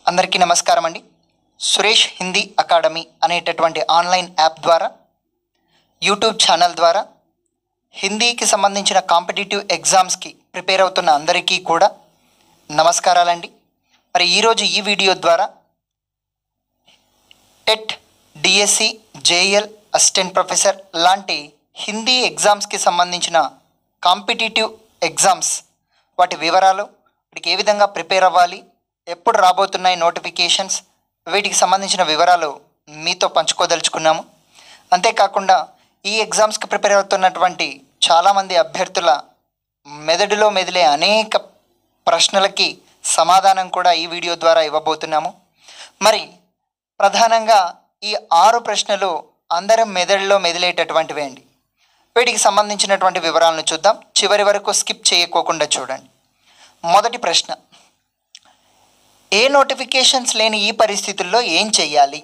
అందరికీ నమస్కారం అండి సురేష్ హిందీ అకాడమీ అనేటటువంటి ఆన్లైన్ యాప్ ద్వారా యూట్యూబ్ ఛానల్ ద్వారా హిందీకి సంబంధించిన కాంపిటేటివ్ ఎగ్జామ్స్కి ప్రిపేర్ అవుతున్న అందరికీ కూడా నమస్కారాలండి మరి ఈరోజు ఈ వీడియో ద్వారా TET DSC JL assistant professor లాంటి హిందీ ఎగ్జామ్స్కి సంబంధించిన కాంపిటేటివ్ ఎగ్జామ్స్ వాటి వివరాలు వాటికి ఏ విధంగా ప్రిపేర్ అవ్వాలి ఎప్పుడు రాబోతున్నాయి నోటిఫికేషన్స్ వీటికి సంబంధించిన వివరాలు మీతో పంచుకోదలుచుకున్నాము అంతేకాకుండా ఈ ఎగ్జామ్స్కి ప్రిపేర్ అవుతున్నటువంటి చాలామంది అభ్యర్థుల మెదడులో మెదిలే అనేక ప్రశ్నలకి సమాధానం కూడా ఈ వీడియో ద్వారా ఇవ్వబోతున్నాము మరి ప్రధానంగా ఈ ఆరు ప్రశ్నలు అందరం మెదడులో మెదిలేటటువంటివే అండి వీటికి సంబంధించినటువంటి వివరాలను చూద్దాం చివరి వరకు స్కిప్ చేయకోకుండా చూడండి మొదటి ప్రశ్న ఏ నోటిఫికేషన్స్ లేని ఈ పరిస్థితుల్లో ఏం చెయ్యాలి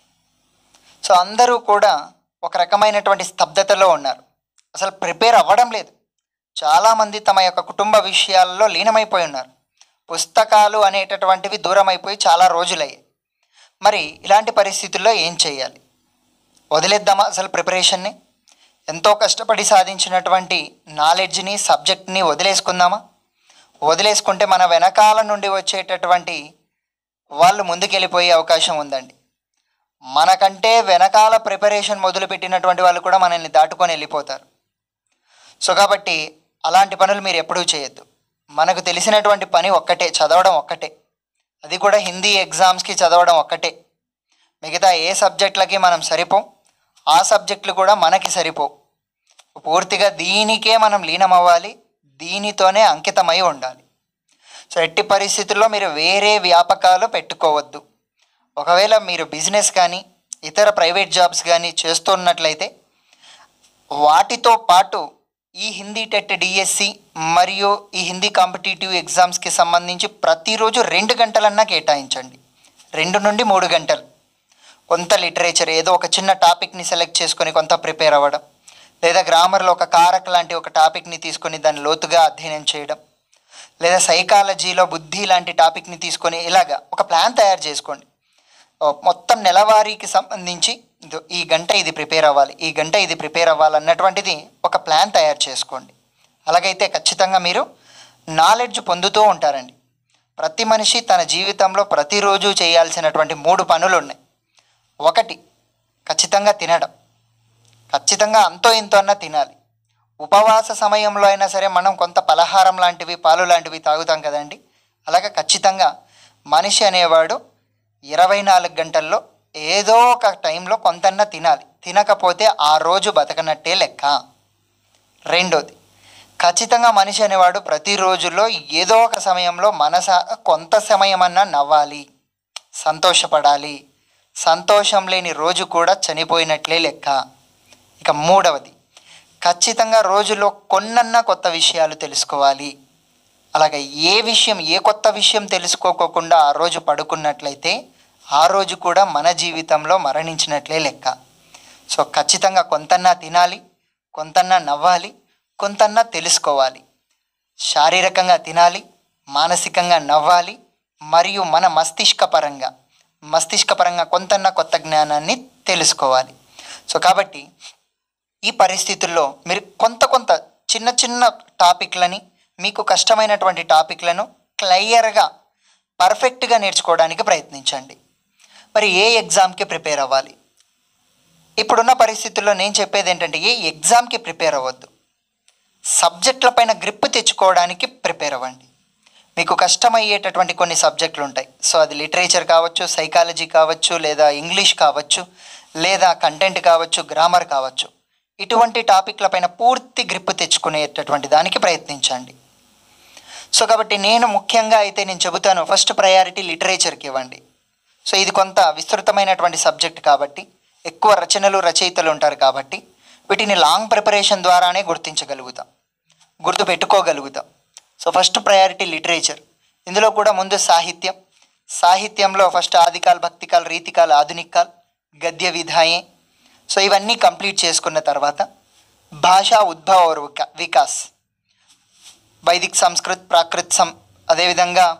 సో అందరూ కూడా ఒక రకమైనటువంటి స్తబ్దతలో ఉన్నారు అసలు ప్రిపేర్ అవ్వడం లేదు చాలామంది తమ యొక్క కుటుంబ విషయాల్లో లీనమైపోయి ఉన్నారు పుస్తకాలు అనేటటువంటివి దూరం అయిపోయి చాలా రోజులయ్యాయి మరి ఇలాంటి పరిస్థితుల్లో ఏం చేయాలి వదిలేద్దామా అసలు ప్రిపరేషన్ని ఎంతో కష్టపడి సాధించినటువంటి నాలెడ్జ్ని సబ్జెక్ట్ని వదిలేసుకుందామా వదిలేసుకుంటే మన వెనకాల నుండి వచ్చేటటువంటి వాళ్ళు ముందుకెళ్ళిపోయే అవకాశం ఉందండి మనకంటే వెనకాల ప్రిపరేషన్ మొదలుపెట్టినటువంటి వాళ్ళు కూడా మనల్ని దాటుకొని వెళ్ళిపోతారు సో కాబట్టి అలాంటి పనులు మీరు ఎప్పుడూ చేయొద్దు మనకు తెలిసినటువంటి పని ఒక్కటే చదవడం ఒక్కటే అది కూడా హిందీ ఎగ్జామ్స్కి చదవడం ఒక్కటే మిగతా ఏ సబ్జెక్టులకి మనం సరిపోం ఆ సబ్జెక్టులు కూడా మనకి సరిపోవు పూర్తిగా దీనికే మనం లీనమవ్వాలి దీనితోనే అంకితమై ఉండాలి సో ఎట్టి పరిస్థితుల్లో మీరు వేరే వ్యాపకాలు పెట్టుకోవద్దు ఒకవేళ మీరు బిజినెస్ కానీ ఇతర ప్రైవేట్ జాబ్స్ కానీ చేస్తున్నట్లయితే వాటితో పాటు ఈ హిందీ టెట్ డిఎస్సి మరియు ఈ హిందీ కాంపిటేటివ్ ఎగ్జామ్స్కి సంబంధించి ప్రతిరోజు రెండు గంటలన్నా కేటాయించండి రెండు నుండి మూడు గంటలు కొంత లిటరేచర్ ఏదో ఒక చిన్న టాపిక్ని సెలెక్ట్ చేసుకొని కొంత ప్రిపేర్ అవ్వడం లేదా గ్రామర్లో ఒక కారక్ లాంటి ఒక టాపిక్ని తీసుకొని దాన్ని లోతుగా అధ్యయనం చేయడం లేదా సైకాలజీలో బుద్ధి లాంటి టాపిక్ని తీసుకొని ఇలాగా ఒక ప్లాన్ తయారు చేసుకోండి ఓ, మొత్తం నెలవారీకి సంబంధించి ఇదో ఈ గంట ఇది ప్రిపేర్ అవ్వాలి ఈ గంట ఇది ప్రిపేర్ అవ్వాలి అన్నటువంటిది ఒక ప్లాన్ తయారు చేసుకోండి అలాగైతే ఖచ్చితంగా మీరు నాలెడ్జ్ పొందుతూ ఉంటారండి ప్రతి మనిషి తన జీవితంలో ప్రతిరోజు చేయాల్సినటువంటి మూడు పనులు ఉన్నాయి ఒకటి ఖచ్చితంగా తినడం ఖచ్చితంగా అంతో ఇంతో అన్నా తినాలి ఉపవాస సమయంలో అయినా సరే మనం కొంత పలహారం లాంటివి పాలు లాంటివి తాగుతాం కదండి అలాగే ఖచ్చితంగా మనిషి అనేవాడు ఇరవై నాలుగు గంటల్లో ఏదో ఒక టైంలో కొంతన్నా తినాలి తినకపోతే ఆ రోజు బతకనట్టే లెక్క రెండోది ఖచ్చితంగా మనిషి అనేవాడు ప్రతిరోజులో ఏదో ఒక సమయంలో మనస కొంత సమయమన్నా నవ్వాలి సంతోషపడాలి సంతోషం లేని రోజు కూడా చనిపోయినట్లే లెక్క ఇక మూడవది ఖచ్చితంగా రోజులో కొన్నన్నా కొత్త విషయాలు తెలుసుకోవాలి అలాగే ఏ విషయం ఏ కొత్త విషయం తెలుసుకోకోకుండా ఆ రోజు పడుకున్నట్లయితే ఆ రోజు కూడా మన జీవితంలో మరణించినట్లే లెక్క సో ఖచ్చితంగా కొంతన్నా తినాలి కొంతన్నా నవ్వాలి కొంతన్నా తెలుసుకోవాలి శారీరకంగా తినాలి మానసికంగా నవ్వాలి మరియు మన మస్తిష్కపరంగా మస్తిష్కపరంగా కొంతన్నా కొత్త జ్ఞానాన్ని తెలుసుకోవాలి సో కాబట్టి ఈ పరిస్థితుల్లో మీరు కొంత కొంత చిన్న చిన్న టాపిక్లని మీకు కష్టమైనటువంటి టాపిక్లను క్లియర్గా పర్ఫెక్ట్గా నేర్చుకోవడానికి ప్రయత్నించండి మరి ఏ ఎగ్జామ్కి ప్రిపేర్ అవ్వాలి ఇప్పుడున్న పరిస్థితుల్లో నేను చెప్పేది ఏంటంటే ఏ ఎగ్జామ్కి ప్రిపేర్ అవ్వద్దు సబ్జెక్టులపైన గ్రిప్ తెచ్చుకోవడానికి ప్రిపేర్ అవ్వండి మీకు కష్టమయ్యేటటువంటి కొన్ని సబ్జెక్టులు ఉంటాయి సో అది లిటరేచర్ కావచ్చు సైకాలజీ కావచ్చు లేదా ఇంగ్లీష్ కావచ్చు లేదా కంటెంట్ కావచ్చు గ్రామర్ కావచ్చు ఇటువంటి టాపిక్లపైన పూర్తి గ్రిప్ తెచ్చుకునేటటువంటి దానికి ప్రయత్నించండి సో కాబట్టి నేను ముఖ్యంగా అయితే నేను చెబుతాను ఫస్ట్ ప్రయారిటీ లిటరేచర్కి ఇవ్వండి సో ఇది కొంత విస్తృతమైనటువంటి సబ్జెక్ట్ కాబట్టి ఎక్కువ రచనలు రచయితలు ఉంటారు కాబట్టి వీటిని లాంగ్ ప్రిపరేషన్ ద్వారానే గుర్తించగలుగుతాం గుర్తు పెట్టుకోగలుగుతాం సో ఫస్ట్ ప్రయారిటీ లిటరేచర్ ఇందులో కూడా ముందు సాహిత్యం సాహిత్యంలో ఫస్ట్ ఆదికాల్ భక్తికాల్ రీతికాల్ ఆధునికాల్ గద్య విధాయే సో ఇవన్నీ కంప్లీట్ చేసుకున్న తర్వాత భాషా ఉద్భవ और వికా- వికాస్ వైదిక్ సంస్కృత్ ప్రాకృత్ సం అదేవిధంగా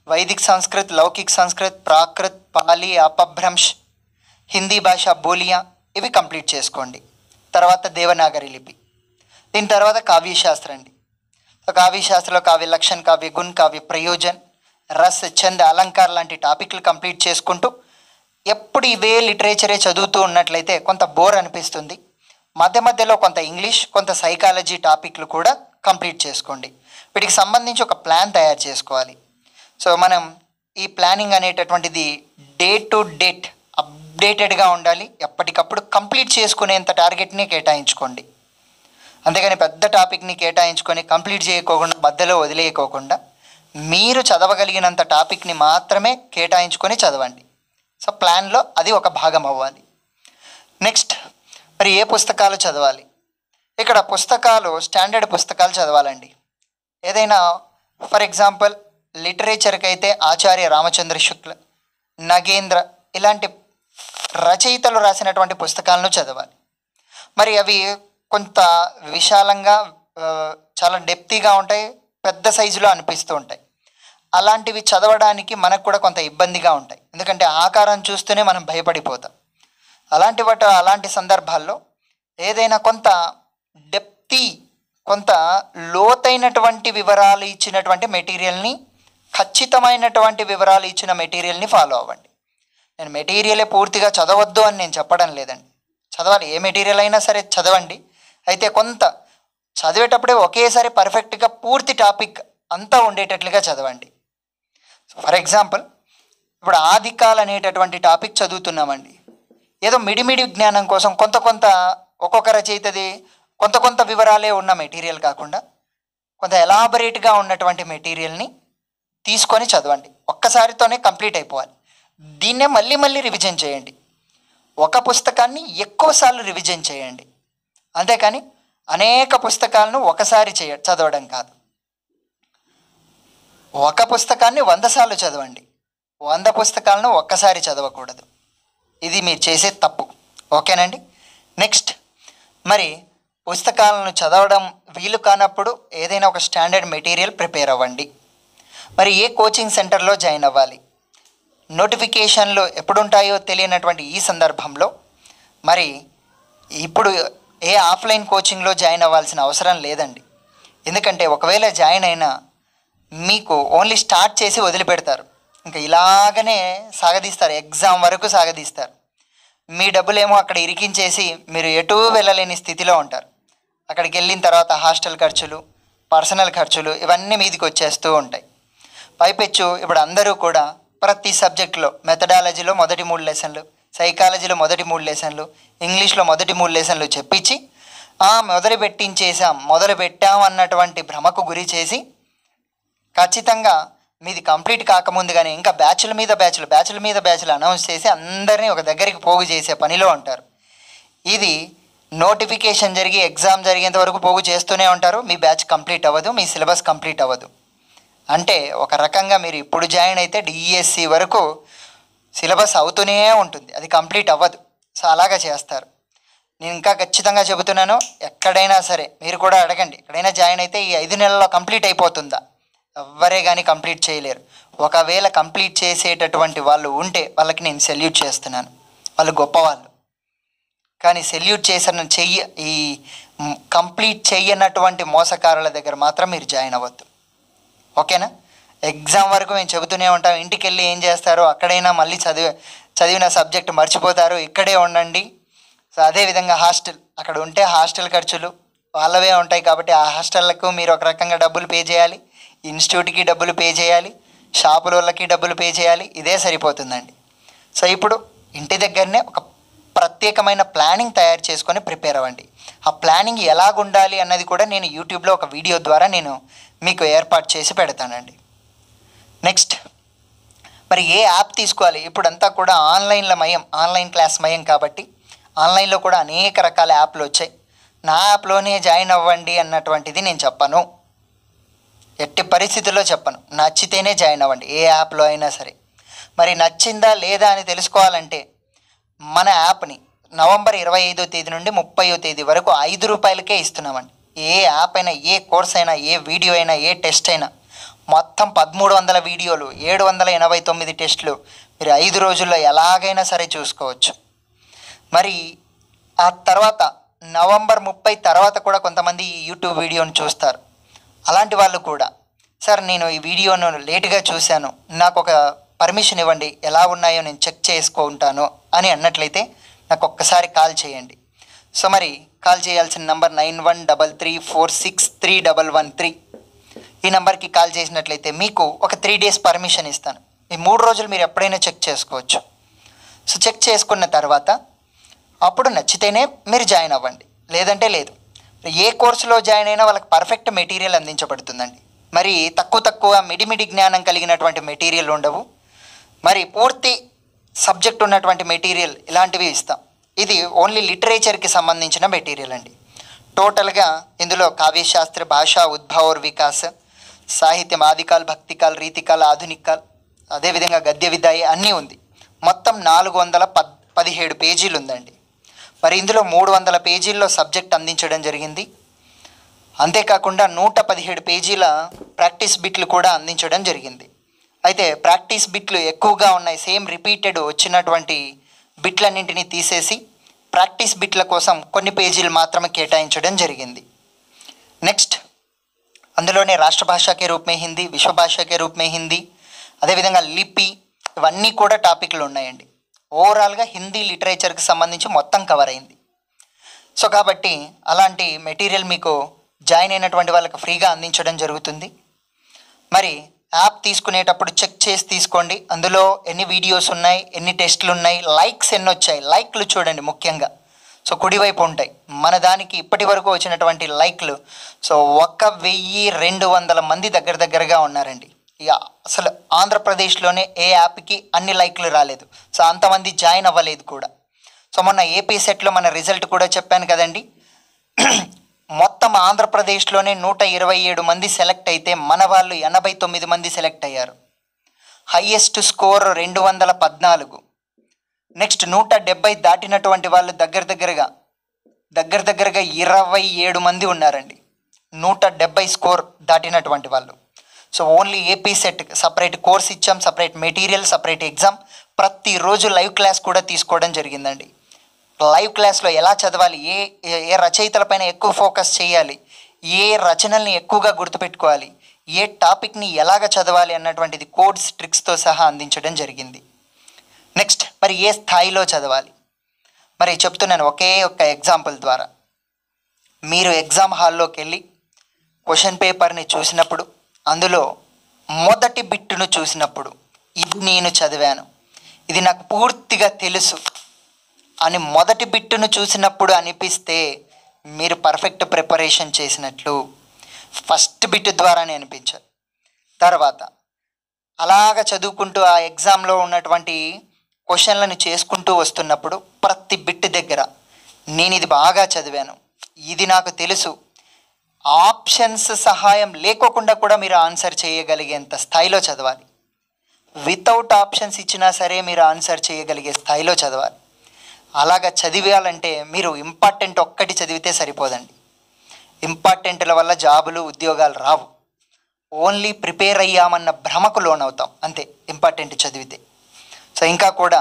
వైదిక్ సంస్కృత్ లౌకిక్ సంస్కృత్ ప్రాకృత్ పాలి అపభ్రంశ్ హిందీ భాష బోలియా ఇవి కంప్లీట్ చేసుకోండి తర్వాత దేవనాగరి లిపి దీని తర్వాత కావ్యశాస్త్రం అండి సో కావ్యశాస్త్రంలో కావ్య లక్షణ్ కావ్య గుణ్ కావ్య ప్రయోజన్ రస్ ఛంద్ అలంకార్ లాంటి టాపిక్లు కంప్లీట్ చేసుకుంటూ ఎప్పుడు ఇవే లిటరేచరే చదువుతూ ఉన్నట్లయితే కొంత బోర్ అనిపిస్తుంది మధ్య మధ్యలో కొంత ఇంగ్లీష్ కొంత సైకాలజీ టాపిక్లు కూడా కంప్లీట్ చేసుకోండి వీటికి సంబంధించి ఒక ప్లాన్ తయారు చేసుకోవాలి సో మనం ఈ ప్లానింగ్ అనేటటువంటిది డే టు డేట్ అప్డేటెడ్గా ఉండాలి ఎప్పటికప్పుడు కంప్లీట్ చేసుకునేంత టార్గెట్ని కేటాయించుకోండి అంతేగాని పెద్ద టాపిక్ని కేటాయించుకొని కంప్లీట్ చేయకోకుండా మధ్యలో వదిలేయకోకుండా మీరు చదవగలిగినంత టాపిక్ని మాత్రమే కేటాయించుకొని చదవండి సో ప్లాన్లో అది ఒక భాగం అవ్వాలి నెక్స్ట్ మరి ఏ పుస్తకాలు చదవాలి ఇక్కడ పుస్తకాలు స్టాండర్డ్ పుస్తకాలు చదవాలండి ఏదైనా ఫర్ ఎగ్జాంపుల్ లిటరేచర్కి అయితే ఆచార్య రామచంద్ర శుక్ల నగేంద్ర ఇలాంటి రచయితలు రాసినటువంటి పుస్తకాలను చదవాలి మరి అవి కొంత విశాలంగా ఆ, చాలా డెప్తీగా ఉంటాయి పెద్ద సైజులో అనిపిస్తూ ఉంటాయి అలాంటివి చదవడానికి మనకు కూడా కొంత ఇబ్బందిగా ఉంటాయి ఎందుకంటే ఆకారం చూస్తూనే మనం భయపడిపోతాం అలాంటి వాటి అలాంటి సందర్భాల్లో ఏదైనా కొంత డెప్తీ కొంత లోతైనటువంటి వివరాలు ఇచ్చినటువంటి మెటీరియల్ని ఖచ్చితమైనటువంటి వివరాలు ఇచ్చిన మెటీరియల్ని ఫాలో అవ్వండి నేను మెటీరియలే పూర్తిగా చదవద్దు అని నేను చెప్పడం లేదండి చదవాలి ఏ మెటీరియల్ అయినా సరే చదవండి అయితే కొంత చదివేటప్పుడే ఒకేసారి పర్ఫెక్ట్గా పూర్తి టాపిక్ అంతా ఉండేటట్లుగా చదవండి ఫర్ ఎగ్జాంపుల్ ఇప్పుడు ఆదికాల్ అనేటటువంటి టాపిక్ చదువుతున్నామండి ఏదో మిడిమిడి జ్ఞానం కోసం కొంత కొంత ఒక్కొక్క రచయితది కొంత కొంత వివరాలే ఉన్న మెటీరియల్ కాకుండా కొంత ఎలాబరేట్గా ఉన్నటువంటి మెటీరియల్ని తీసుకొని చదవండి ఒక్కసారితోనే కంప్లీట్ అయిపోవాలి దీన్నే మళ్ళీ మళ్ళీ రివిజన్ చేయండి ఒక పుస్తకాన్ని ఎక్కువసార్లు రివిజన్ చేయండి అంతేకాని అనేక పుస్తకాలను ఒకసారి చేయ చదవడం కాదు ఒక పుస్తకాన్ని వంద సార్లు చదవండి వంద పుస్తకాలను ఒక్కసారి చదవకూడదు ఇది మీరు చేసే తప్పు ఓకేనండి నెక్స్ట్ మరి పుస్తకాలను చదవడం వీలు కానప్పుడు ఏదైనా ఒక స్టాండర్డ్ మెటీరియల్ ప్రిపేర్ అవ్వండి మరి ఏ కోచింగ్ సెంటర్లో జాయిన్ అవ్వాలి నోటిఫికేషన్లు ఎప్పుడుంటాయో తెలియనటువంటి ఈ సందర్భంలో మరి ఇప్పుడు ఏ ఆఫ్లైన్ కోచింగ్లో జాయిన్ అవ్వాల్సిన అవసరం లేదండి ఎందుకంటే ఒకవేళ జాయిన్ అయినా మీకు ఓన్లీ స్టార్ట్ చేసి వదిలిపెడతారు ఇంకా ఇలాగనే సాగదీస్తారు ఎగ్జామ్ వరకు సాగదీస్తారు మీ డబ్బులేమో అక్కడ ఇరికించేసి మీరు ఎటూ వెళ్ళలేని స్థితిలో ఉంటారు అక్కడికి వెళ్ళిన తర్వాత హాస్టల్ ఖర్చులు పర్సనల్ ఖర్చులు ఇవన్నీ మీదికి వచ్చేస్తూ ఉంటాయి పైపెచ్చు ఇప్పుడు అందరూ కూడా ప్రతి సబ్జెక్టులో మెథడాలజీలో మొదటి మూడు లెసన్లు సైకాలజీలో మొదటి మూడు లెసన్లు ఇంగ్లీష్లో మొదటి మూడు లెసన్లు చెప్పించి "ఆ, మొదలు పెట్టించేసాం మొదలు పెట్టాం అన్నటువంటి భ్రమకు గురి చేసి ఖచ్చితంగా మీది కంప్లీట్ కాకముందుగానే ఇంకా బ్యాచ్ల మీద బ్యాచ్లు బ్యాచ్ల మీద బ్యాచ్లు అనౌన్స్ చేసి అందరినీ ఒక దగ్గరికి పోగు చేసే పనిలో ఉంటారు ఇది నోటిఫికేషన్ జరిగి ఎగ్జామ్ జరిగేంత వరకు పోగు చేస్తూనే ఉంటారు మీ బ్యాచ్ కంప్లీట్ అవ్వదు మీ సిలబస్ కంప్లీట్ అవ్వదు అంటే ఒక రకంగా మీరు ఇప్పుడు జాయిన్ అయితే డిఈఎస్సి వరకు సిలబస్ అవుతూనే ఉంటుంది అది కంప్లీట్ అవ్వదు సో అలాగా చేస్తారు నేను ఇంకా ఖచ్చితంగా చెబుతున్నాను ఎక్కడైనా సరే మీరు కూడా అడగండి ఎక్కడైనా జాయిన్ అయితే ఈ ఐదు నెలల్లో కంప్లీట్ అయిపోతుందా ఎవ్వరే కానీ కంప్లీట్ చేయలేరు ఒకవేళ కంప్లీట్ చేసేటటువంటి వాళ్ళు ఉంటే వాళ్ళకి నేను సెల్యూట్ చేస్తున్నాను వాళ్ళు గొప్పవాళ్ళు కానీ సెల్యూట్ చేసిన చెయ్య ఈ మ్, కంప్లీట్ చెయ్యనటువంటి మోసకారుల దగ్గర మాత్రం మీరు జాయిన్ అవ్వద్దు ఓకేనా ఎగ్జామ్ వరకు మేము చెబుతూనే ఉంటాం ఇంటికి వెళ్ళి ఏం చేస్తారో అక్కడైనా మళ్ళీ చదివి చదివిన సబ్జెక్ట్ మర్చిపోతారు ఇక్కడే ఉండండి సో అదేవిధంగా హాస్టల్ అక్కడ ఉంటే హాస్టల్ ఖర్చులు వాళ్ళవే ఉంటాయి కాబట్టి ఆ హాస్టళ్లకు మీరు ఒక రకంగా డబ్బులు పే చేయాలి ఇన్స్టిట్యూట్కి డబ్బులు పే చేయాలి షాపుల వాళ్ళకి డబ్బులు పే చేయాలి ఇదే సరిపోతుందండి సో ఇప్పుడు ఇంటి దగ్గరనే ఒక ప్రత్యేకమైన ప్లానింగ్ తయారు చేసుకొని ప్రిపేర్ అవ్వండి ఆ ప్లానింగ్ ఎలాగుండాలి అన్నది కూడా నేను యూట్యూబ్లో ఒక వీడియో ద్వారా నేను మీకు ఏర్పాటు చేసి పెడతానండి నెక్స్ట్ మరి ఏ యాప్ తీసుకోవాలి ఇప్పుడంతా కూడా ఆన్లైన్ల మయం ఆన్లైన్ క్లాస్ మయం కాబట్టి ఆన్లైన్లో కూడా అనేక రకాల యాప్లు వచ్చాయి నా యాప్లోనే జాయిన్ అవ్వండి అన్నటువంటిది నేను చెప్పను ఎట్టి పరిస్థితుల్లో చెప్పను నచ్చితేనే జాయిన్ అవ్వండి ఏ యాప్లో అయినా సరే మరి నచ్చిందా లేదా అని తెలుసుకోవాలంటే మన యాప్ని నవంబర్ ఇరవై ఐదో తేదీ నుండి ముప్పైో తేదీ వరకు ఐదు రూపాయలకే ఇస్తున్నామండి ఏ యాప్ అయినా ఏ కోర్స్ అయినా ఏ వీడియో అయినా ఏ టెస్ట్ అయినా మొత్తం పదమూడు వందల వీడియోలు ఏడు వందల ఎనభై తొమ్మిది టెస్టులు మీరు ఐదు రోజుల్లో ఎలాగైనా సరే చూసుకోవచ్చు మరి ఆ తర్వాత నవంబర్ ముప్పై తర్వాత కూడా కొంతమంది ఈ యూట్యూబ్ వీడియోని చూస్తారు అలాంటి వాళ్ళు కూడా సార్ నేను ఈ వీడియోను లేటుగా చూశాను నాకు ఒక పర్మిషన్ ఇవ్వండి ఎలా ఉన్నాయో నేను చెక్ చేసుకుంటాను అని అన్నట్లయితే నాకు ఒక్కసారి కాల్ చేయండి సో మరి కాల్ చేయాల్సిన number nine one double three four six three double one three ఈ నెంబర్కి కాల్ చేసినట్లయితే మీకు ఒక త్రీ డేస్ పర్మిషన్ ఇస్తాను ఈ మూడు రోజులు మీరు ఎప్పుడైనా చెక్ చేసుకోవచ్చు సో చెక్ చేసుకున్న తర్వాత అప్పుడు నచ్చితేనే మీరు జాయిన్ అవ్వండి లేదంటే లేదు ఏ కోర్సులో జాయిన్ అయినా వాళ్ళకి పర్ఫెక్ట్ మెటీరియల్ అందించబడుతుందండి మరి తక్కువ తక్కువ మిడిమిడి జ్ఞానం కలిగినటువంటి మెటీరియల్ ఉండవు మరి పూర్తి సబ్జెక్ట్ ఉన్నటువంటి మెటీరియల్ ఇలాంటివి ఇస్తాం ఇది ఓన్లీ లిటరేచర్కి సంబంధించిన మెటీరియల్ అండి టోటల్గా ఇందులో కావ్యశాస్త్ర భాషా ఉద్భవ వికాస్ సాహిత్యం ఆదికాల్ భక్తికాల్ రీతికాల్ ఆధునికాల్ అదేవిధంగా గద్య విదాయి అన్నీ ఉంది మొత్తం నాలుగు వందల పద్ పదిహేడు పేజీలు ఉందండి మరి ఇందులో మూడు వందల పేజీల్లో సబ్జెక్ట్ అందించడం జరిగింది అంతేకాకుండా నూట పదిహేడు పేజీల ప్రాక్టీస్ బిట్లు కూడా అందించడం జరిగింది అయితే ప్రాక్టీస్ బిట్లు ఎక్కువగా ఉన్నాయి సేమ్ రిపీటెడ్ వచ్చినటువంటి బిట్లన్నింటినీ తీసేసి ప్రాక్టీస్ బిట్ల కోసం కొన్ని పేజీలు మాత్రమే కేటాయించడం జరిగింది నెక్స్ట్ అందులోనే రాష్ట్ర భాషా కే రూప్ మే హిందీ విశ్వ భాషా కే రూప్ మే హిందీ అదేవిధంగా లిపి ఇవన్నీ కూడా టాపిక్లు ఉన్నాయండి ఓవరాల్గా హిందీ లిటరేచర్కి సంబంధించి మొత్తం కవర్ అయింది సో కాబట్టి అలాంటి మెటీరియల్ మీకు జాయిన్ అయినటువంటి వాళ్ళకి ఫ్రీగా అందించడం జరుగుతుంది మరి యాప్ తీసుకునేటప్పుడు చెక్ చేసి తీసుకోండి అందులో ఎన్ని వీడియోస్ ఉన్నాయి ఎన్ని టెస్టులు ఉన్నాయి లైక్స్ ఎన్ని వచ్చాయి లైక్లు చూడండి ముఖ్యంగా సో కుడివైపు ఉంటాయి మన దానికి ఇప్పటి వరకు వచ్చినటువంటి లైక్లు సో ఒక వెయ్యి రెండు వందల మంది దగ్గర దగ్గరగా ఉన్నారండి ఇక అసలు ఆంధ్రప్రదేశ్లోనే ఏ యాప్కి అన్ని లైక్లు రాలేదు సో అంతమంది జాయిన్ అవ్వలేదు కూడా సో మొన్న ఏపీ సెట్లో మన రిజల్ట్ కూడా చెప్పాను కదండి మొత్తం ఆంధ్రప్రదేశ్లోనే నూట ఇరవై ఏడు మంది సెలెక్ట్ అయితే మన వాళ్ళు ఎనభై తొమ్మిది మంది సెలెక్ట్ అయ్యారు హయ్యెస్ట్ స్కోర్ రెండు వందల పద్నాలుగు నెక్స్ట్ నూట డెబ్బై దాటినటువంటి వాళ్ళు దగ్గర దగ్గరగా దగ్గర దగ్గరగా ఇరవై ఏడు మంది ఉన్నారండి నూట డెబ్బై స్కోర్ దాటినటువంటి వాళ్ళు so only AP SET separate course ఇచ్చాం సపరేట్ మెటీరియల్ సపరేట్ ఎగ్జామ్ ప్రతిరోజు లైవ్ క్లాస్ కూడా తీసుకోవడం జరిగిందండి లైవ్ క్లాస్లో ఎలా చదవాలి ఏ ఏ- ఏ రచయితలపైన ఎక్కువ ఫోకస్ చేయాలి ఏ రచనల్ని ఎక్కువగా గుర్తుపెట్టుకోవాలి ఏ టాపిక్ని ఎలాగ చదవాలి అన్నటువంటిది కోడ్స్ ట్రిక్స్తో సహా అందించడం జరిగింది నెక్స్ట్ మరి ఏ స్థాయిలో చదవాలి మరి చెప్తున్నాను ఒకే ఒక్క ఎగ్జాంపుల్ ద్వారా మీరు ఎగ్జామ్ హాల్లోకి వెళ్ళి క్వశ్చన్ పేపర్ని చూసినప్పుడు అందులో మొదటి బిట్టును చూసినప్పుడు ఇది నేను చదివాను ఇది నాకు పూర్తిగా తెలుసు అని మొదటి బిట్టును చూసినప్పుడు అనిపిస్తే మీరు పర్ఫెక్ట్ ప్రిపరేషన్ చేసినట్లు ఫస్ట్ బిట్ ద్వారానే అనిపించారు తర్వాత అలాగ చదువుకుంటూ ఆ ఎగ్జామ్లో ఉన్నటువంటి క్వశ్చన్లను చేసుకుంటూ వస్తున్నప్పుడు ప్రతి బిట్ దగ్గర నేను ఇది బాగా చదివాను ఇది నాకు తెలుసు ఆప్షన్స్ సహాయం లేకోకుండా కూడా మీరు ఆన్సర్ చేయగలిగేంత స్థాయిలో చదవాలి వితౌట్ ఆప్షన్స్ ఇచ్చినా సరే మీరు ఆన్సర్ చేయగలిగే స్థాయిలో చదవాలి అలాగ చదివేయాలంటే మీరు ఇంపార్టెంట్ ఒక్కటి చదివితే సరిపోదండి ఇంపార్టెంట్ల వల్ల జాబులు ఉద్యోగాలు రావు ఓన్లీ ప్రిపేర్ అయ్యామన్న భ్రమకు లోనవుతాం అంతే ఇంపార్టెంట్ చదివితే సో ఇంకా కూడా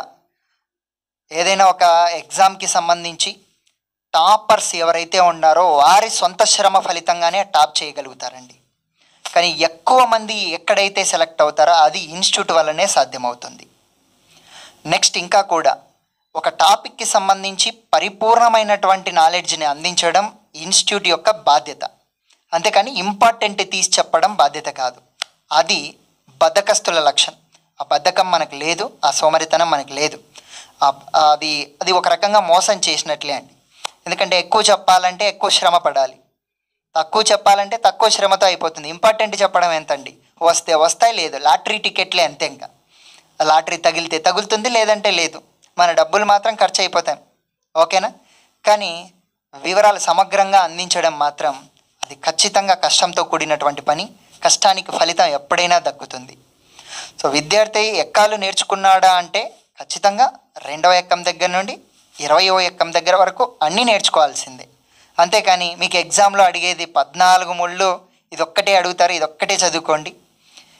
ఏదైనా ఒక ఎగ్జామ్కి సంబంధించి టాపర్స్ ఎవరైతే ఉన్నారో వారి సొంత శ్రమ ఫలితంగానే టాప్ చేయగలుగుతారండి కానీ ఎక్కువ మంది ఎక్కడైతే సెలెక్ట్ అవుతారో అది ఇన్స్టిట్యూట్ వల్లనే సాధ్యమవుతుంది నెక్స్ట్ ఇంకా కూడా ఒక టాపిక్కి సంబంధించి పరిపూర్ణమైనటువంటి నాలెడ్జ్ని అందించడం ఇన్స్టిట్యూట్ యొక్క బాధ్యత అంతేకాని ఇంపార్టెంట్ తీసి చెప్పడం బాధ్యత కాదు అది బద్ధకస్తుల లక్షణం ఆ బద్ధకం మనకు లేదు ఆ సోమరితనం మనకు లేదు ఆ- అది అది ఒక రకంగా మోసం చేసినట్లే అండి ఎందుకంటే ఎక్కువ చెప్పాలంటే ఎక్కువ శ్రమ పడాలి తక్కువ చెప్పాలంటే తక్కువ శ్రమతో అయిపోతుంది ఇంపార్టెంట్ చెప్పడం ఎంతండి వస్తే వస్తాయి లేదు లాటరీ టికెట్లే అంతే ఇంకా లాటరీ తగిలితే తగులుతుంది లేదంటే లేదు మన డబ్బులు మాత్రం ఖర్చు అయిపోతాయి ఓకేనా కానీ వివరాలు సమగ్రంగా అందించడం మాత్రం అది ఖచ్చితంగా కష్టంతో కూడినటువంటి పని కష్టానికి ఫలితం ఎప్పుడైనా దక్కుతుంది సో విద్యార్థి ఎక్కాలు నేర్చుకున్నాడా అంటే ఖచ్చితంగా రెండవ ఎక్కం దగ్గర నుండి ఇరవయో ఎక్కం దగ్గర వరకు అన్నీ నేర్చుకోవాల్సిందే అంతేకాని మీకు ఎగ్జామ్లో అడిగేది పద్నాలుగు ముళ్ళు ఇదొక్కటే అడుగుతారు ఇదొక్కటే చదువుకోండి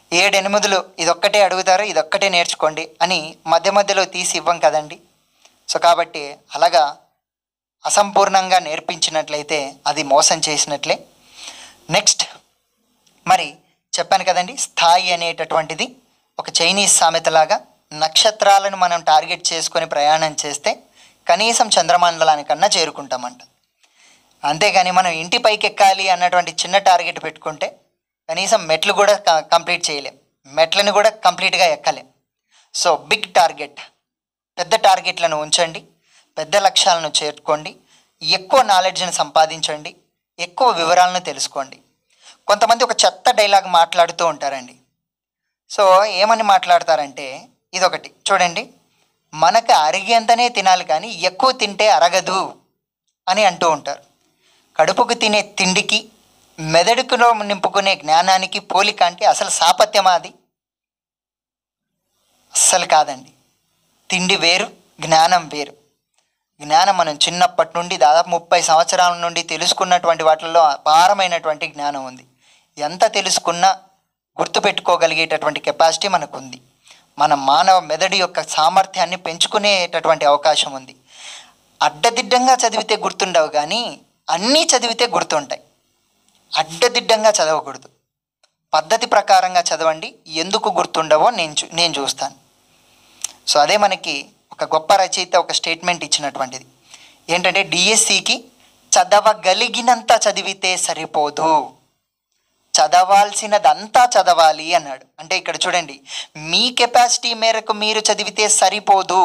ఏడెనిమిదిలు ఇదొక్కటే అడుగుతారు ఇదొక్కటే నేర్చుకోండి అని మధ్య మధ్యలో తీసి ఇవ్వం కదండి సో కాబట్టి అలాగా అసంపూర్ణంగా నేర్పించినట్లయితే అది మోసం చేసినట్లే నెక్స్ట్ మరి చెప్పాను కదండి స్థాయి అనేటటువంటిది ఒక చైనీస్ సామెతలాగా నక్షత్రాలను మనం టార్గెట్ చేసుకొని ప్రయాణం చేస్తే కనీసం చంద్రమండలానికన్నా చేరుకుంటామంట అంతేగాని మనం ఇంటి పైకి ఎక్కాలి అన్నటువంటి చిన్న టార్గెట్ పెట్టుకుంటే కనీసం మెట్లు కూడా క- కంప్లీట్ చేయలేం మెట్లను కూడా కంప్లీట్గా ఎక్కలేం సో బిగ్ టార్గెట్ పెద్ద టార్గెట్లను ఉంచండి పెద్ద లక్ష్యాలను చేరుకోండి ఎక్కువ నాలెడ్జ్ని సంపాదించండి ఎక్కువ వివరాలను తెలుసుకోండి కొంతమంది ఒక చెత్త డైలాగ్ మాట్లాడుతూ ఉంటారండి సో ఏమని మాట్లాడతారంటే ఇదొకటి చూడండి మనకు అరిగేంతనే తినాలి కానీ ఎక్కువ తింటే అరగదు అని అంటూ ఉంటారు కడుపుకు తినే తిండికి మెదడుకులో నింపుకునే జ్ఞానానికి పోలిక అంటే అసలు సాపత్యమా అది అస్సలు కాదండి తిండి వేరు జ్ఞానం వేరు జ్ఞానం మనం చిన్నప్పటి నుండి దాదాపు ముప్పై సంవత్సరాల నుండి తెలుసుకున్నటువంటి వాటిల్లో అపారమైనటువంటి జ్ఞానం ఉంది ఎంత తెలుసుకున్నా గుర్తుపెట్టుకోగలిగేటటువంటి కెపాసిటీ మనకు ఉంది మన మానవ మెదడు యొక్క సామర్థ్యాన్ని పెంచుకునేటటువంటి అవకాశం ఉంది అడ్డదిడ్డంగా చదివితే గుర్తుండవు కానీ అన్నీ చదివితే గుర్తుంటాయి అడ్డదిడ్డంగా చదవకూడదు పద్ధతి ప్రకారంగా చదవండి ఎందుకు గుర్తుండవో నేను చూ నేను చూస్తాను సో అదే మనకి ఒక గొప్ప రచయిత ఒక స్టేట్మెంట్ ఇచ్చినటువంటిది ఏంటంటే డిఎస్సికి చదవగలిగినంత చదివితే సరిపోదు చదవాల్సినదంతా చదవాలి అన్నాడు అంటే ఇక్కడ చూడండి మీ కెపాసిటీ మేరకు మీరు చదివితే సరిపోదు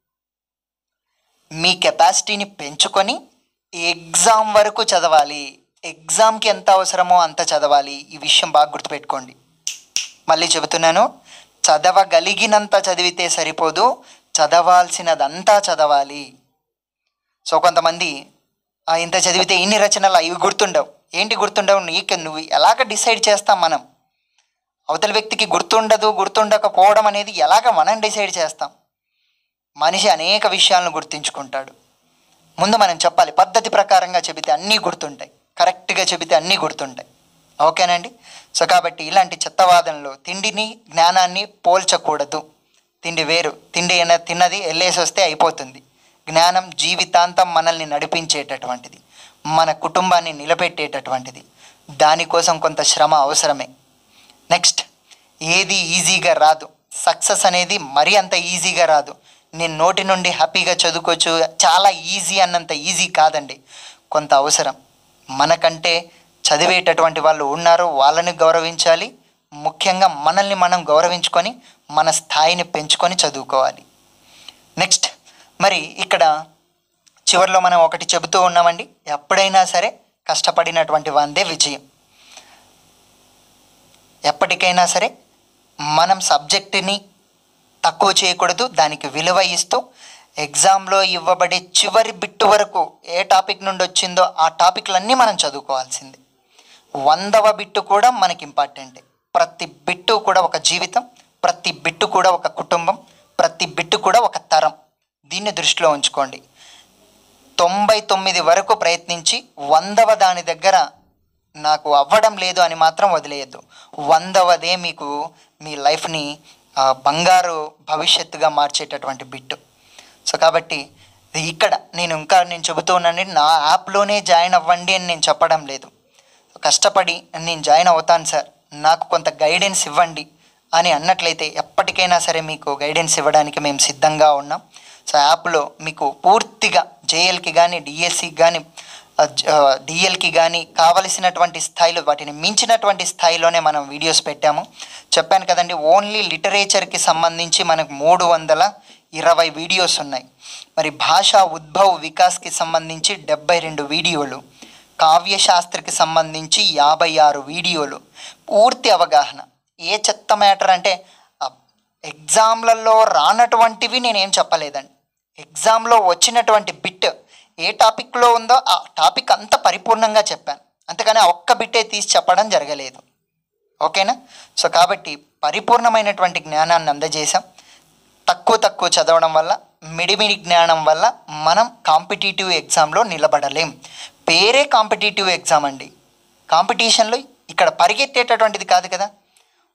మీ కెపాసిటీని పెంచుకొని ఎగ్జామ్ వరకు చదవాలి ఎగ్జామ్కి ఎంత అవసరమో అంత చదవాలి ఈ విషయం బాగా గుర్తుపెట్టుకోండి మళ్ళీ చెబుతున్నాను చదవగలిగినంత చదివితే సరిపోదు చదవాల్సినదంతా చదవాలి సో కొంతమంది "ఆ, ఇంత చదివితే ఇన్ని రచనలు ఇవి గుర్తుండవు ఏంటి గుర్తుండవు నీకు నువ్వు ఎలాగ డిసైడ్ చేస్తాం మనం అవతల వ్యక్తికి గుర్తుండదు గుర్తుండకపోవడం అనేది ఎలాగ మనం డిసైడ్ చేస్తాం మనిషి అనేక విషయాలను గుర్తుంచుకుంటాడు ముందు మనం చెప్పాలి పద్ధతి ప్రకారంగా చెబితే అన్నీ గుర్తుంటాయి కరెక్ట్గా చెబితే అన్నీ గుర్తుంటాయి ఓకేనండి సో కాబట్టి ఇలాంటి చెత్తవాదనలో తిండిని జ్ఞానాన్ని పోల్చకూడదు తిండి వేరు తిండి అయినా తిన్నది వెళ్ళేసి వస్తే అయిపోతుంది జ్ఞానం జీవితాంతం మనల్ని నడిపించేటటువంటిది మన కుటుంబాన్ని నిలబెట్టేటటువంటిది దానికోసం కొంత శ్రమ అవసరమే నెక్స్ట్ ఏది ఈజీగా రాదు సక్సెస్ అనేది మరీ అంత ఈజీగా రాదు నేను నోటి నుండి హ్యాపీగా చదువుకోవచ్చు చాలా ఈజీ అన్నంత ఈజీ కాదండి కొంత అవసరం మనకంటే చదివేటటువంటి వాళ్ళు ఉన్నారు వాళ్ళని గౌరవించాలి ముఖ్యంగా మనల్ని మనం గౌరవించుకొని మన స్థాయిని పెంచుకొని చదువుకోవాలి నెక్స్ట్ మరి ఇక్కడ చివరిలో మనం ఒకటి చెబుతూ ఉన్నామండి ఎప్పుడైనా సరే కష్టపడినటువంటి వందే విజయం ఎప్పటికైనా సరే మనం సబ్జెక్టుని తక్కువ చేయకూడదు దానికి విలువ ఇస్తూ ఎగ్జామ్లో ఇవ్వబడే చివరి బిట్టు వరకు ఏ టాపిక్ నుండి వచ్చిందో ఆ టాపిక్లన్నీ మనం చదువుకోవాల్సిందే వందవ బిట్టు కూడా మనకి ఇంపార్టెంటే ప్రతి బిట్టు కూడా ఒక జీవితం ప్రతి బిట్టు కూడా ఒక కుటుంబం ప్రతి బిట్టు కూడా ఒక తరం దీన్ని దృష్టిలో ఉంచుకోండి తొంభై తొమ్మిది వరకు ప్రయత్నించి వందవ దాని దగ్గర నాకు అవ్వడం లేదు అని మాత్రం వదిలేయద్దు వందవదే మీకు మీ లైఫ్ని ఆ, బంగారు భవిష్యత్తుగా మార్చేటటువంటి బిట్టు సో కాబట్టి ఇది ఇక్కడ నేను ఇంకా నేను చెబుతూ ఉన్నాను నా యాప్లోనే జాయిన్ అవ్వండి అని నేను చెప్పడం లేదు కష్టపడి నేను జాయిన్ అవుతాను సార్ నాకు కొంత గైడెన్స్ ఇవ్వండి అని అన్నట్లయితే ఎప్పటికైనా సరే మీకు గైడెన్స్ ఇవ్వడానికి మేము సిద్ధంగా ఉన్నాం సో యాప్లో మీకు పూర్తిగా జేఎల్కి కానీ డిఎస్సికి కానీ డిఎల్కి కానీ కావలసినటువంటి స్థాయిలో వాటిని మించినటువంటి స్థాయిలోనే మనం వీడియోస్ పెట్టాము చెప్పాను కదండి ఓన్లీ లిటరేచర్కి సంబంధించి మనకు మూడు వందల ఇరవై వీడియోస్ ఉన్నాయి మరి భాషా ఉద్భవ్ వికాస్కి సంబంధించి డెబ్బై రెండు వీడియోలు కావ్యశాస్త్రకి సంబంధించి యాభై ఆరు వీడియోలు పూర్తి అవగాహన ఏ చెత్త మ్యాటర్ అంటే ఆ, ఎగ్జామ్లలో రానటువంటివి నేనేం చెప్పలేదండి ఎగ్జామ్లో వచ్చినటువంటి బిట్ ఏ టాపిక్లో ఉందో ఆ టాపిక్ అంతా పరిపూర్ణంగా చెప్పాను అంతేగాని ఆ ఒక్క బిట్టే తీసి చెప్పడం జరగలేదు ఓకేనా సో కాబట్టి పరిపూర్ణమైనటువంటి జ్ఞానాన్ని అందజేశాం తక్కువ తక్కువ చదవడం వల్ల మిడిమిడి జ్ఞానం వల్ల మనం కాంపిటేటివ్ ఎగ్జామ్లో నిలబడలేం పేరే కాంపిటేటివ్ ఎగ్జామ్ అండి కాంపిటీషన్లో ఇక్కడ పరిగెత్తేటటువంటిది కాదు కదా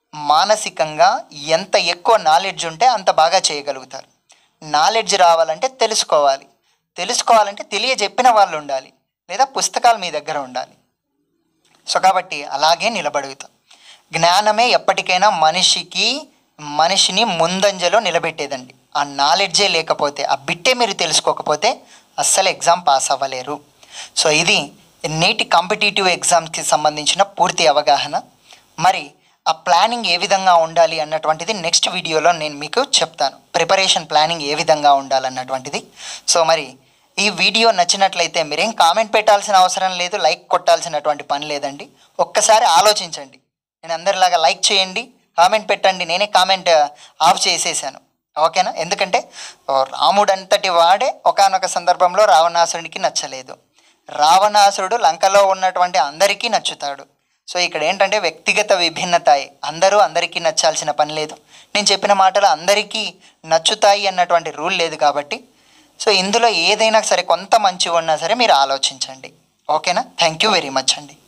మానసికంగా ఎంత ఎక్కువ నాలెడ్జ్ ఉంటే అంత బాగా చేయగలుగుతారు నాలెడ్జ్ రావాలంటే తెలుసుకోవాలి తెలుసుకోవాలంటే తెలియజెప్పిన వాళ్ళు ఉండాలి లేదా పుస్తకాలు మీ దగ్గర ఉండాలి సో కాబట్టి అలాగే నిలబడుగుతాం జ్ఞానమే ఎప్పటికైనా మనిషికి మనిషిని ముందంజలో నిలబెట్టేదండి ఆ నాలెడ్జే లేకపోతే ఆ బిట్టే మీరు తెలుసుకోకపోతే అస్సలు ఎగ్జామ్ పాస్ అవ్వలేరు సో ఇది నేటి కాంపిటేటివ్ ఎగ్జామ్స్కి సంబంధించిన పూర్తి అవగాహన మరి ఆ ప్లానింగ్ ఏ విధంగా ఉండాలి అన్నటువంటిది నెక్స్ట్ వీడియోలో నేను మీకు చెప్తాను ప్రిపరేషన్ ప్లానింగ్ ఏ విధంగా ఉండాలన్నటువంటిది సో మరి ఈ వీడియో నచ్చినట్లయితే మీరేం కామెంట్ పెట్టాల్సిన అవసరం లేదు లైక్ కొట్టాల్సినటువంటి పని లేదండి ఒక్కసారి ఆలోచించండి నేను అందరిలాగా లైక్ చేయండి కామెంట్ పెట్టండి నేనే కామెంట్ ఆఫ్ చేసేసాను ఓకేనా ఎందుకంటే ఓ రాముడు అంతటి వాడే ఒకానొక సందర్భంలో రావణాసురుడికి నచ్చలేదు రావణాసురుడు లంకలో ఉన్నటువంటి అందరికీ నచ్చుతాడు సో ఇక్కడ ఏంటంటే వ్యక్తిగత విభిన్నతాయి అందరూ అందరికీ నచ్చాల్సిన పని లేదు నేను చెప్పిన మాటలు అందరికీ నచ్చుతాయి అన్నటువంటి రూల్ లేదు కాబట్టి సో ఇందులో ఏదైనా సరే కొంత మంచి ఉన్నా సరే మీరు ఆలోచించండి ఓకేనా థ్యాంక్ యూ వెరీ మచ్ అండి